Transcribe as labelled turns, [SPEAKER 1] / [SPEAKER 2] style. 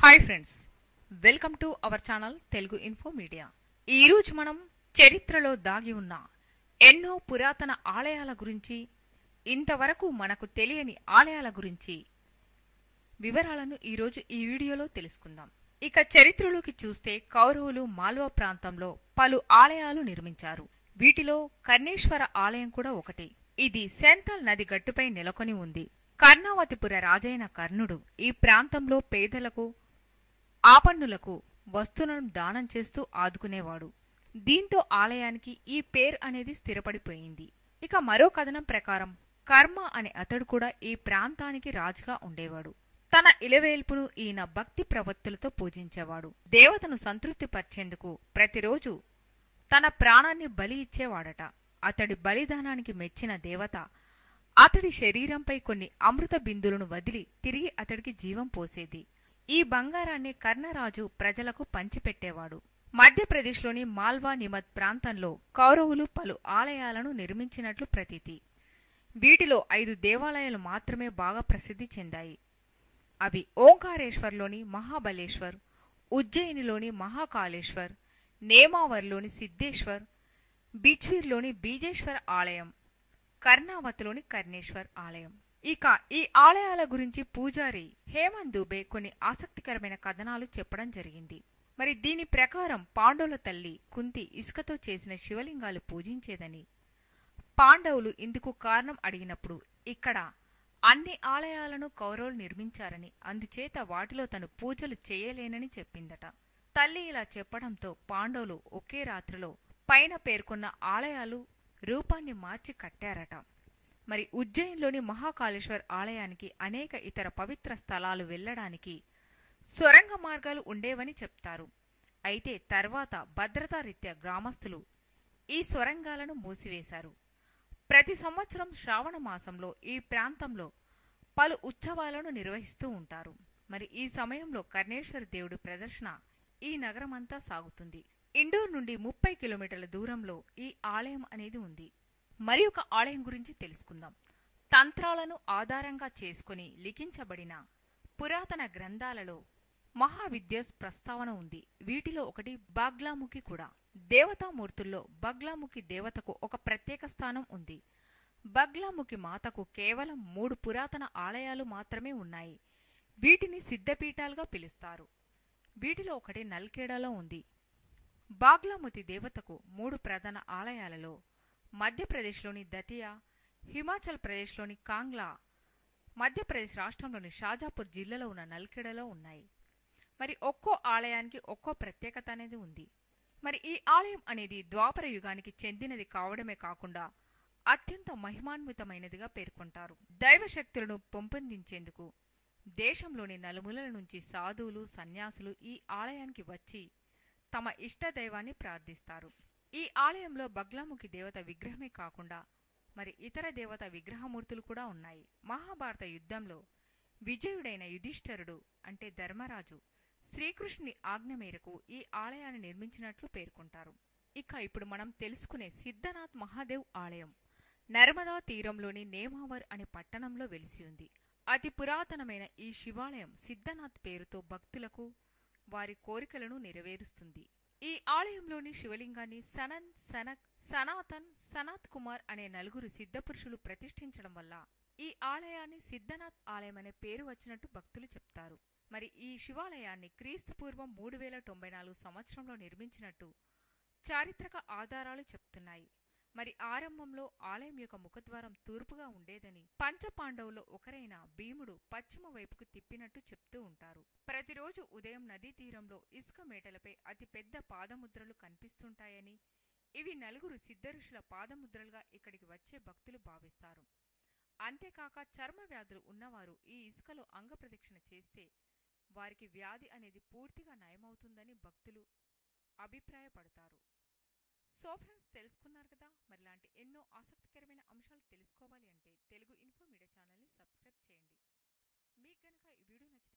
[SPEAKER 1] hi friends welcome to our channel Telugu info media ఈరోజు మనం చరిత్రలో దాగి ఉన్న ఎన్నో పురాతన ఆలయాల గురించి ఇంతవరకు మనకు తెలియని ఆలయాల గురించి వివరాలను ఈరోజు ఈ వీడియోలో తెలుసుకుందాం ఇక చరిత్రలోకి చూస్తే కౌరవులు మాల్వా ప్రాంతంలో పలు ఆలయాలు నిర్మించారు వీటిలో కర్ణేశ్వర ఆలయం కూడా ఒకటి ఇది సెంతల్ నది గట్టుపై నెలకొని ఉంది కర్ణావతిపుర రాజైన కర్ణుడు ఈ ప్రాంతంలో పేదలకు ఆపన్నులకు వస్తువులను దానం చేస్తూ ఆదుకునేవాడు దీంతో ఆలయానికి ఈ పేరు అనేది స్థిరపడిపోయింది ఇక మరో కథనం ప్రకారం కర్మ అనే అతడు కూడా ఈ ప్రాంతానికి రాజుగా ఉండేవాడు తన ఇలవేల్పును ఈయన భక్తి ప్రవృత్తులతో పూజించేవాడు దేవతను సంతృప్తిపరిచేందుకు ప్రతిరోజు తన ప్రాణాన్ని బలి ఇచ్చేవాడట అతడి బలిదానానికి మెచ్చిన దేవత అతడి శరీరంపై కొన్ని అమృత బిందులను వదిలి తిరిగి అతడికి జీవం పోసేది ఈ బంగారాన్ని కర్ణరాజు ప్రజలకు పంచిపెట్టేవాడు మధ్యప్రదేశ్లోని మాల్వా నిమత్ ప్రాంతంలో కౌరవులు పలు ఆలయాలను నిర్మించినట్లు ప్రతీతి వీటిలో ఐదు దేవాలయాలు మాత్రమే బాగా ప్రసిద్ధి చెందాయి అవి ఓంకారేశ్వర్లోని మహాబలేశ్వర్ ఉజ్జయినిలోని మహాకాళేశ్వర్ నేమావర్లోని సిద్ధేశ్వర్ బిచ్వీర్లోని బీజేశ్వర్ ఆలయం కర్ణావతిలోని కర్ణేశ్వర్ ఆలయం ఇక ఈ ఆలయాల గురించి పూజారి హేమంత్ దుబే కొన్ని ఆసక్తికరమైన కథనాలు చెప్పడం జరిగింది మరి దీని ప్రకారం పాండవుల తల్లి కుంతి ఇసుకతో చేసిన శివలింగాలు పూజించేదని పాండవులు ఇందుకు కారణం అడిగినప్పుడు ఇక్కడ అన్ని ఆలయాలను కౌరవులు నిర్మించారని అందుచేత వాటిలో తను పూజలు చేయలేనని చెప్పిందట తల్లి ఇలా చెప్పడంతో పాండవులు ఒకే రాత్రిలో పైన పేర్కొన్న ఆలయాలు రూపాన్ని మార్చి కట్టారట మరి ఉజ్జయిన్లోని మహాకాళేశ్వర్ ఆలయానికి అనేక ఇతర పవిత్ర స్థలాలు వెళ్లడానికి సొరంగ మార్గాలు ఉండేవని చెప్తారు అయితే తర్వాత భద్రతా రీత్యా గ్రామస్తులు ఈ సొరంగాలను మూసివేశారు ప్రతి సంవత్సరం శ్రావణ మాసంలో ఈ ప్రాంతంలో పలు ఉత్సవాలను నిర్వహిస్తూ ఉంటారు మరి ఈ సమయంలో కర్ణేశ్వర దేవుడి ప్రదర్శన ఈ నగరమంతా సాగుతుంది ఇండోర్ నుండి ముప్పై కిలోమీటర్ల దూరంలో ఈ ఆలయం అనేది ఉంది మరి ఒక ఆలయం గురించి తెలుసుకుందాం తంత్రాలను ఆధారంగా చేసుకుని లిఖించబడిన పురాతన గ్రంథాలలో మహావిద్య ప్రస్తావన ఉంది వీటిలో ఒకటి బాగ్లాముఖి కూడా దేవతామూర్తుల్లో బగ్లాముఖి దేవతకు ఒక ప్రత్యేక స్థానం ఉంది బగ్లాముఖి మాతకు కేవలం మూడు పురాతన ఆలయాలు మాత్రమే ఉన్నాయి వీటిని సిద్ధపీఠాలుగా పిలుస్తారు వీటిలో ఒకటి నల్కేడాలో ఉంది బాగ్లాముతి దేవతకు మూడు ప్రధాన ఆలయాలలో మధ్యప్రదేశ్లోని దతియా హిమాచల్ ప్రదేశ్లోని కాంగ్లా మధ్యప్రదేశ్ రాష్ట్రంలోని షాజాపూర్ జిల్లాలో ఉన్న నల్కెడలో ఉన్నాయి మరి ఒక్కో ఆలయానికి ఒక్కో ప్రత్యేకత అనేది ఉంది మరి ఈ ఆలయం అనేది ద్వాపర యుగానికి చెందినది కావడమే కాకుండా అత్యంత మహిమాన్వితమైనదిగా పేర్కొంటారు దైవశక్తులను పెంపొందించేందుకు దేశంలోని నలుమూలల నుంచి సాధువులు సన్యాసులు ఈ ఆలయానికి వచ్చి తమ ఇష్ట దైవాన్ని ప్రార్థిస్తారు ఈ ఆలయంలో బగ్లాముఖి దేవత విగ్రహమే కాకుండా మరి ఇతర దేవత విగ్రహమూర్తులు కూడా ఉన్నాయి మహాభారత యుద్ధంలో విజయుడైన యుధిష్ఠరుడు అంటే ధర్మరాజు శ్రీకృష్ణుని ఆజ్ఞ మేరకు ఈ ఆలయాన్ని నిర్మించినట్లు పేర్కొంటారు ఇక ఇప్పుడు మనం తెలుసుకునే సిద్ధనాథ్ మహాదేవ్ ఆలయం నర్మదా తీరంలోని నేమావర్ అనే పట్టణంలో వెలిసి ఉంది అతి పురాతనమైన ఈ శివాలయం సిద్ధనాథ్ పేరుతో భక్తులకు వారి కోరికలను నెరవేరుస్తుంది ఈ ఆలయంలోని శివలింగాన్ని సనన్ సనక్ సనాతన్ సనాత్ కుమార్ అనే నలుగురు సిద్ధపురుషులు ప్రతిష్ఠించడం వల్ల ఈ ఆలయాన్ని సిద్ధనాథ్ ఆలయం అనే పేరు వచ్చినట్టు భక్తులు చెప్తారు మరి ఈ శివాలయాన్ని క్రీస్తు పూర్వం మూడు వేల తొంభై నాలుగు సంవత్సరంలో నిర్మించినట్టు చారిత్రక ఆధారాలు చెప్తున్నాయి మరి ఆరంభంలో ఆలయం యొక్క ముఖద్వారం తూర్పుగా ఉండేదని పంచపాండవులో ఒకరైన భీముడు పశ్చిమ వైపుకు తిప్పినట్టు చెప్తూ ఉంటారు ప్రతిరోజు ఉదయం నదీ తీరంలో ఇసుక మేటలపై అతి పెద్ద పాదముద్రలు కనిపిస్తుంటాయని ఇవి నలుగురు సిద్ధఋషుల పాదముద్రలుగా ఇక్కడికి వచ్చే భక్తులు భావిస్తారు అంతేకాక చర్మ వ్యాధులు ఉన్నవారు ఈ ఇసుకలో అంగప్రదక్షిణ చేస్తే వారికి వ్యాధి అనేది పూర్తిగా నయమవుతుందని భక్తులు అభిప్రాయపడతారు సో ఫ్రెండ్స్ తెలుసుకున్నారు కదా మరి ఇలాంటి ఎన్నో ఆసక్తికరమైన అంశాలు తెలుసుకోవాలి అంటే తెలుగు ఇన్ఫో మీడియా ఛానల్ని సబ్స్క్రైబ్ చేయండి మీకు గనక ఈ వీడియో నచ్చితే